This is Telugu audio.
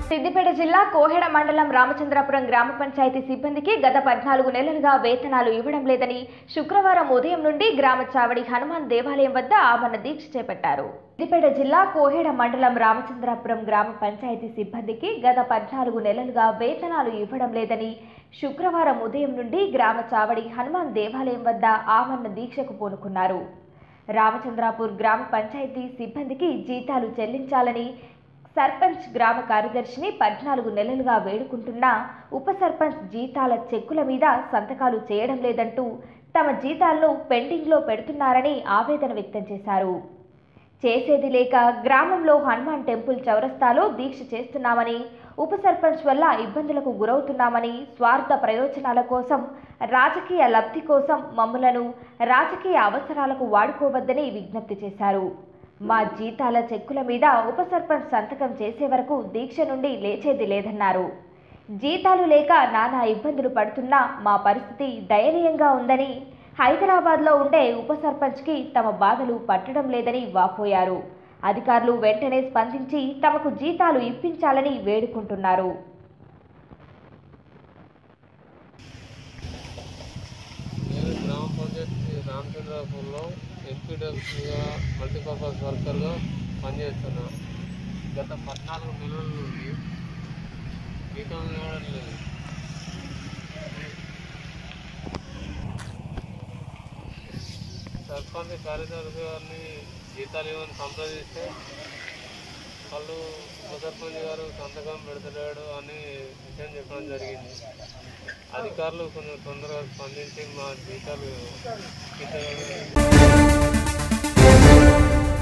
సిద్దిపేట జిల్లా కోహెడ మండలం రామచంద్రాపురం గ్రామ పంచాయతీ సిబ్బందికి గత పద్నాలుగు నెలలుగా వేతనాలు ఇవ్వడం లేదని శుక్రవారం ఉదయం నుండి గ్రామ చావడి హనుమాన్ దేవాలయం వద్ద ఆమరణ దీక్ష చేపట్టారు సిద్దిపేట జిల్లా కోహెడ మండలం రామచంద్రాపురం గ్రామ పంచాయతీ సిబ్బందికి గత పద్నాలుగు నెలలుగా వేతనాలు ఇవ్వడం లేదని శుక్రవారం ఉదయం నుండి గ్రామ చావడి హనుమాన్ దేవాలయం వద్ద ఆమరణ దీక్షకు పూనుకున్నారు రామచంద్రాపూర్ గ్రామ పంచాయతీ సిబ్బందికి జీతాలు చెల్లించాలని సర్పంచ్ గ్రామ కార్యదర్శిని పద్నాలుగు నెలలుగా వేడుకుంటున్నా ఉప సర్పంచ్ జీతాల చెక్కుల మీద సంతకాలు చేయడం లేదంటూ తమ జీతాలను పెండింగ్లో పెడుతున్నారని ఆవేదన వ్యక్తం చేశారు చేసేది లేక గ్రామంలో హనుమాన్ టెంపుల్ చౌరస్తాలో దీక్ష చేస్తున్నామని ఉప సర్పంచ్ వల్ల ఇబ్బందులకు గురవుతున్నామని స్వార్థ ప్రయోజనాల కోసం రాజకీయ లబ్ధి కోసం మమ్ములను రాజకీయ అవసరాలకు వాడుకోవద్దని విజ్ఞప్తి చేశారు మా జీతాల చెక్కుల మీద ఉప సర్పంచ్ సంతకం చేసే వరకు దీక్ష నుండి లేచేది లేదన్నారు జీతాలు లేక నానా ఇబ్బందులు పడుతున్నా మా పరిస్థితి దయనీయంగా ఉందని హైదరాబాద్లో ఉండే ఉప సర్పంచ్కి తమ బాధలు పట్టడం లేదని వాపోయారు అధికారులు వెంటనే స్పందించి తమకు జీతాలు ఇప్పించాలని వేడుకుంటున్నారు నేను గ్రామ పంచాయతీ రామచంద్రపూర్లో ఎంపీడబ్ల్యూగా మల్టీపర్పస్ వర్కర్గా పనిచేస్తున్నా గత పద్నాలుగు నెలల నుండి జీతం ఇవ్వడం లేదు సర్పంచ్ కార్యదర్శి గారిని జీతాలు ఇవ్వని సంప్రదిస్తే వాళ్ళు ఉప సర్పంచ్ గారు సంతకం పెడతలేడు అని విషయం చెప్పడం జరిగింది అధికారులు కొంచెం తొందరగా స్పందించి మా జీతాలు ఇతరులు